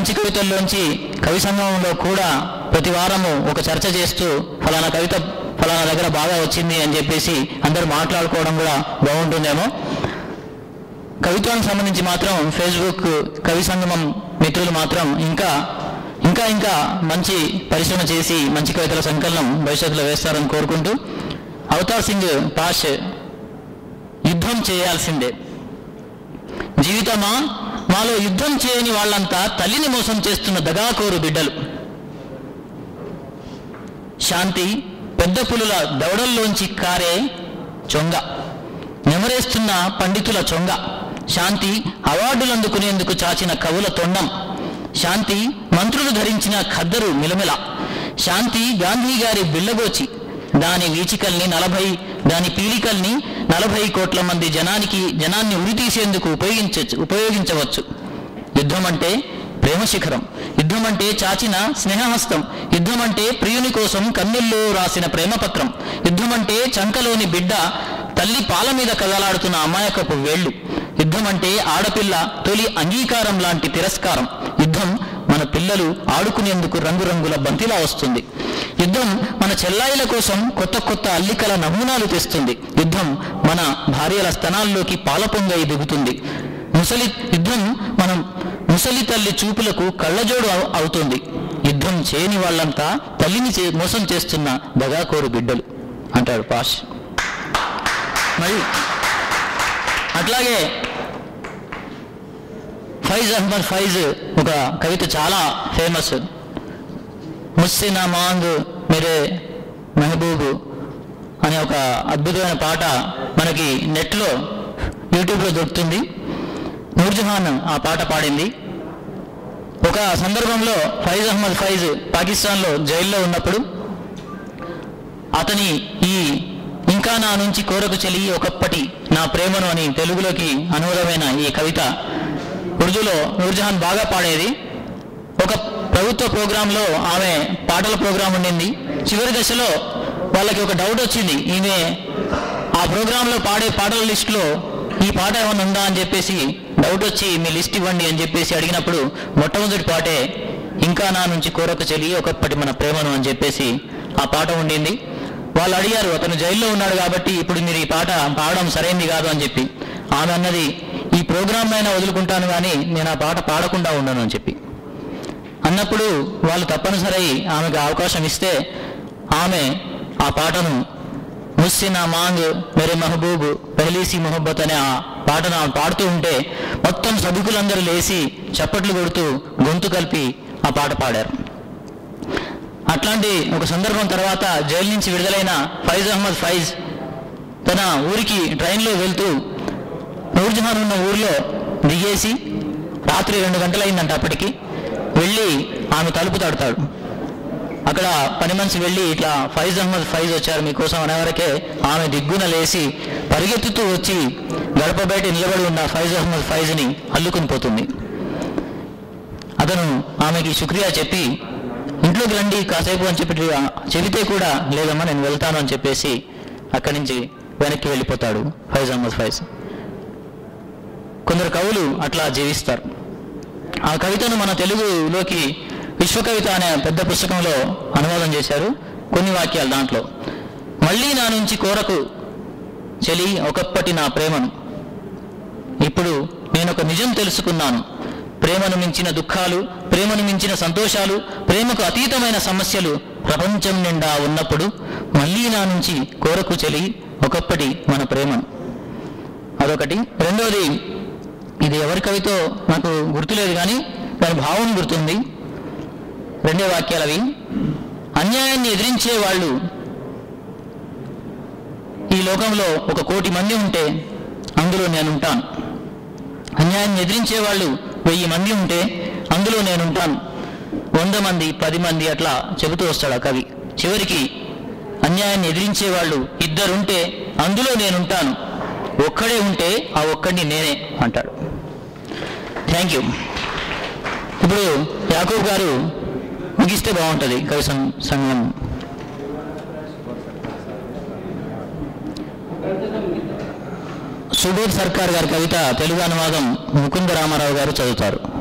మంచి కవితల్లోంచి కవి సంగమంలో కూడా ప్రతి వారము ఒక చర్చ చేస్తూ ఫలానా కవిత ఫలానా దగ్గర బాగా వచ్చింది అని చెప్పేసి అందరూ మాట్లాడుకోవడం కూడా బాగుంటుందేమో కవిత్వానికి సంబంధించి మాత్రం ఫేస్బుక్ కవి సంగమం మిత్రులు మాత్రం ఇంకా ఇంకా ఇంకా మంచి పరిశ్రమ చేసి మంచి కవితల సంకలనం భవిష్యత్తులో వేస్తారని కోరుకుంటూ అవతార్ సింగ్ పాష్ యుద్ధం చేయాల్సిందే జీవితమా మాలో యుద్ధం చేయని వాళ్ళంతా తల్లిని మోసం చేస్తున్న దగాకోరు బిడ్డలు శాంతి పెద్ద పులుల దవడల్లోంచి కారే చొంగ నెమరేస్తున్న పండితుల చొంగ శాంతి అవార్డులు అందుకునేందుకు చాచిన కవుల తొండం శాంతి మంత్రులు ధరించిన ఖద్దరు మిలమిల శాంతి గాంధీ గారి బిళ్ళగోచి దాని వీచికల్ని నలభై దాని పీలికల్ని నలభై కోట్ల మంది జనానికి జనాన్ని ఉరితీసేందుకు ఉపయోగించవచ్చు ఉపయోగించవచ్చు యుద్ధం అంటే ప్రేమ శిఖరం యుద్ధం అంటే చాచిన స్నేహహస్తం యుద్ధం అంటే ప్రియుని కోసం కన్నీల్లో రాసిన ప్రేమపత్రం యుద్ధం అంటే చంకలోని బిడ్డ తల్లి పాల మీద కదలాడుతున్న అమాయకపు వేళ్ళు యుద్ధం అంటే ఆడపిల్ల తొలి అంగీకారం లాంటి తిరస్కారం యుద్ధం మన పిల్లలు ఆడుకునేందుకు రంగురంగుల బంతిలా వస్తుంది యుద్ధం మన చెల్లాయిల కోసం కొత్త కొత్త అల్లికల నమూనాలు తెస్తుంది యుద్ధం మన భార్యల స్తనాల్లోకి పాల పొంగై దిగుతుంది ముసలి యుద్ధం మనం ముసలి తల్లి చూపులకు కళ్ళజోడు అవు- అవుతుంది యుద్ధం చేయని వాళ్ళంతా తల్లిని చే- మోసం చేస్తున్న దగాకోరు బిడ్డలు అంటాడు పాష్ మరి అట్లాగే ఫైజ్ అహ్మద్ ఫైజ్ ఒక కవిత చాలా ఫేమస్ ముస్సి నా మాంగ్ మెరే మెహబూబ్ అనే ఒక అద్భుతమైన పాట మనకి నెట్లో యూట్యూబ్లో దొరుకుతుంది నూర్జహాన్ ఆ పాట పాడింది ఒక సందర్భంలో ఫైజ్ అహ్మద్ ఫైజ్ పాకిస్తాన్లో జైల్లో ఉన్నప్పుడు అతని ఈ ఇంకా నా నుంచి కోరకు చెలి ఒకప్పటి నా ప్రేమను అని తెలుగులోకి అనువాదమైన ఈ కవిత ఉర్దూలో నూర్జహాన్ బాగా పాడేది ఒక ప్రభుత్వ ప్రోగ్రాంలో ఆమె పాటల ప్రోగ్రాం ఉండింది చివరి దశలో వాళ్ళకి ఒక డౌట్ వచ్చింది ఈమె ఆ ప్రోగ్రాంలో పాడే పాటల లిస్టులో ఈ పాట ఏమైనా ఉందా అని చెప్పేసి డౌట్ వచ్చి మీ లిస్ట్ ఇవ్వండి అని చెప్పేసి అడిగినప్పుడు మొట్టమొదటి పాటే ఇంకా నా నుంచి కోరక చెలి ఒకప్పటి మన ప్రేమను అని చెప్పేసి ఆ పాట ఉండింది వాళ్ళు అడిగారు అతను జైల్లో ఉన్నాడు కాబట్టి ఇప్పుడు మీరు ఈ పాట పాడడం సరైంది కాదు అని చెప్పి ఆమె అన్నది ఈ ప్రోగ్రామ్ అయినా వదులుకుంటాను కానీ నేను ఆ పాట పాడకుండా ఉండను అని చెప్పి అన్నప్పుడు వాళ్ళు తప్పనిసరి ఆమెకు అవకాశం ఇస్తే ఆమె ఆ పాటను ముస్సినా మాంగ్ మెరే మహబూబ్ పెహలీసి మొహబ్బత్ అనే ఆ పాటను ఆమె పాడుతూ ఉంటే మొత్తం సభికులందరూ లేచి చప్పట్లు కొడుతూ గొంతు కలిపి ఆ పాట పాడారు అట్లాంటి ఒక సందర్భం తర్వాత జైలు నుంచి విడుదలైన ఫైజ్ అహ్మద్ ఫైజ్ తన ఊరికి ట్రైన్లో వెళ్తూ నూర్జహాన్ ఉన్న ఊరిలో దిగేసి రాత్రి రెండు గంటలైందంట అప్పటికి వెళ్ళి ఆమె తలుపు తడతాడు అక్కడ పని మనిషి వెళ్ళి ఇట్లా ఫైజ్ అహ్మద్ ఫైజ్ వచ్చారు మీకోసం అనేవరకే ఆమె దిగ్గున లేచి పరిగెత్తుతూ వచ్చి గడప బయట నిలబడి ఉన్న ఫైజ్ అహ్మద్ ఫైజ్ని అల్లుకుని పోతుంది అతను ఆమెకి శుక్రియా చెప్పి ఇంట్లోకి రండి కాసేపు అని చెప్పి చెబితే కూడా లేదమ్మా నేను వెళ్తాను అని చెప్పేసి అక్కడి నుంచి వెనక్కి వెళ్ళిపోతాడు ఫైజ్ అహ్మద్ ఫైజ్ కొందరు కవులు అట్లా జీవిస్తారు ఆ కవితను మన తెలుగులోకి విశ్వకవిత అనే పెద్ద పుస్తకంలో అనువాదం చేశారు కొన్ని వాక్యాలు దాంట్లో మళ్ళీ నా నుంచి కోరకు చెలి ఒకప్పటి నా ప్రేమను ఇప్పుడు నేను ఒక నిజం తెలుసుకున్నాను ప్రేమను మించిన దుఃఖాలు ప్రేమను మించిన సంతోషాలు ప్రేమకు అతీతమైన సమస్యలు ప్రపంచం నిండా ఉన్నప్పుడు మళ్ళీ నా నుంచి కోరకు చెలి ఒకప్పటి మన ప్రేమను అదొకటి రెండోది ఇది ఎవరి కవితో నాకు గుర్తులేదు కానీ దాని భావం గుర్తుంది రెండే వాక్యాలు అవి అన్యాయాన్ని ఎదిరించే వాళ్ళు ఈ లోకంలో ఒక కోటి మంది ఉంటే అందులో నేనుంటాను అన్యాయాన్ని ఎదిరించే వాళ్ళు వెయ్యి మంది ఉంటే అందులో నేనుంటాను వంద మంది పది మంది అట్లా చెబుతూ వస్తాడు ఆ కవి చివరికి అన్యాయాన్ని ఎదిరించే వాళ్ళు ఇద్దరుంటే అందులో నేనుంటాను ఒక్కడే ఉంటే ఆ ఒక్కడిని నేనే అంటాడు థ్యాంక్ యూ ఇప్పుడు యాకూబ్ గారు ముగిస్తే బాగుంటుంది కవి సం- సంఘం సుబోధ్ సర్కార్ గారి కవిత తెలుగు అనువాదం ముకుంద రామారావు గారు చదువుతారు